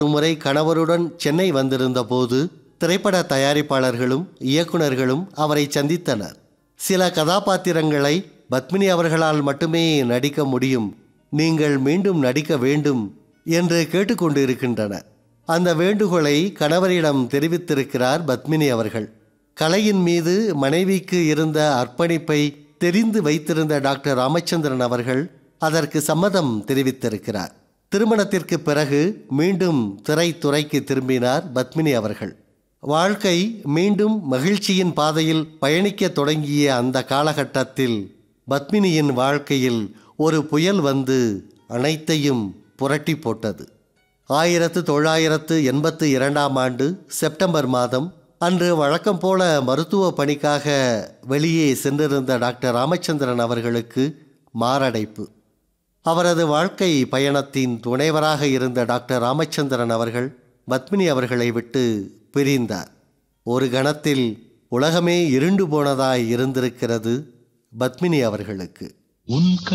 ஒருமுறை கணவருடன் சென்னை வந்திருந்த போது திரைப்பட தயாரிப்பாளர்களும் இயக்குனர்களும் அவரை சந்தித்தனர் சில கதாபாத்திரங்களை பத்மினி அவர்களால் மட்டுமே நடிக்க முடியும் நீங்கள் மீண்டும் நடிக்க வேண்டும் என்று கேட்டுக்கொண்டிருக்கின்றனர் அந்த வேண்டுகோளை கணவரிடம் தெரிவித்திருக்கிறார் பத்மினி அவர்கள் கலையின் மீது மனைவிக்கு இருந்த அர்ப்பணிப்பை தெரிந்து வைத்திருந்த டாக்டர் ராமச்சந்திரன் அவர்கள் அதற்கு சம்மதம் தெரிவித்திருக்கிறார் திருமணத்திற்கு பிறகு மீண்டும் திரைத்துறைக்கு திரும்பினார் பத்மினி அவர்கள் வாழ்க்கை மீண்டும் மகிழ்ச்சியின் பாதையில் பயணிக்க தொடங்கிய அந்த காலகட்டத்தில் பத்மினியின் வாழ்க்கையில் ஒரு புயல் வந்து அனைத்தையும் புரட்டி போட்டது ஆயிரத்து தொள்ளாயிரத்து எண்பத்து இரண்டாம் ஆண்டு செப்டம்பர் மாதம் அன்று வழக்கம் போல மருத்துவ பணிக்காக வெளியே சென்றிருந்த டாக்டர் ராமச்சந்திரன் அவர்களுக்கு மாரடைப்பு அவரது வாழ்க்கை பயணத்தின் துணைவராக இருந்த டாக்டர் ராமச்சந்திரன் அவர்கள் பத்மினி அவர்களை விட்டு பிரிந்தார் ஒரு கணத்தில் உலகமே இருண்டு போனதாய் இருந்திருக்கிறது பத்மினி அவர்களுக்கு உன்